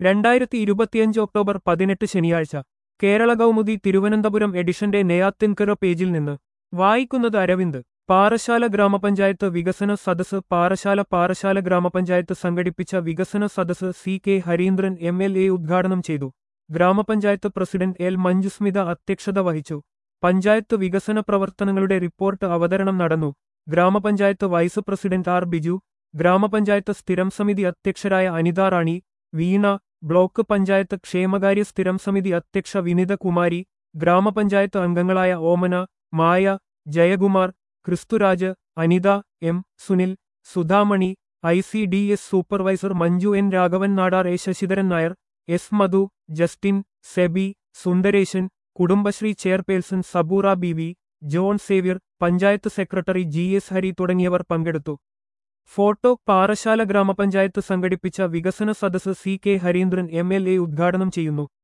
രണ്ടായിരത്തി ഇരുപത്തിയഞ്ച് ഒക്ടോബർ പതിനെട്ട് ശനിയാഴ്ച കേരള കൗമുദി തിരുവനന്തപുരം എഡിഷന്റെ നെയ്യാത്തിൻകര പേജിൽ നിന്ന് വായിക്കുന്നത് അരവിന്ദ് പാറശാല ഗ്രാമപഞ്ചായത്ത് വികസന സദസ് പാറശാല പാറശാല ഗ്രാമപഞ്ചായത്ത് സംഘടിപ്പിച്ച വികസന സദസ് C K Hareendran M L A ഉദ്ഘാടനം ചെയ്തു ഗ്രാമപഞ്ചായത്ത് പ്രസിഡന്റ് എൽ മഞ്ജുസ്മിത അധ്യക്ഷത വഹിച്ചു പഞ്ചായത്ത് വികസന പ്രവർത്തനങ്ങളുടെ റിപ്പോർട്ട് അവതരണം നടന്നു ഗ്രാമപഞ്ചായത്ത് വൈസ് പ്രസിഡന്റ് ആർ ബിജു ഗ്രാമപഞ്ചായത്ത് സ്ഥിരം സമിതി അധ്യക്ഷരായ അനിത റാണി വീണ ബ്ലോക്ക് പഞ്ചായത്ത് ക്ഷേമകാര്യ സ്ഥിരം സമിതി അധ്യക്ഷ വിനിത കുമാരി ഗ്രാമപഞ്ചായത്ത് അംഗങ്ങളായ Omana Maya Jayakumar Kristhuraj Anitha M Sunil Sudhamani I C D S supervisor Manju N Raghavan Nadar A Sasidharan Nair S Madhu Justin Seby Sundaresan Kudumbashree chairperson Saboora B V John Xavier panchayat secretary G S Hari തുടങ്ങിയവർ പങ്കെടുത്തു ഫോട്ടോ പാറശാല ഗ്രാമപഞ്ചായത്ത് സംഘടിപ്പിച്ച വികസന സദസ് C K Hareendran M L A ഉദ്ഘാടനം ചെയ്യുന്നു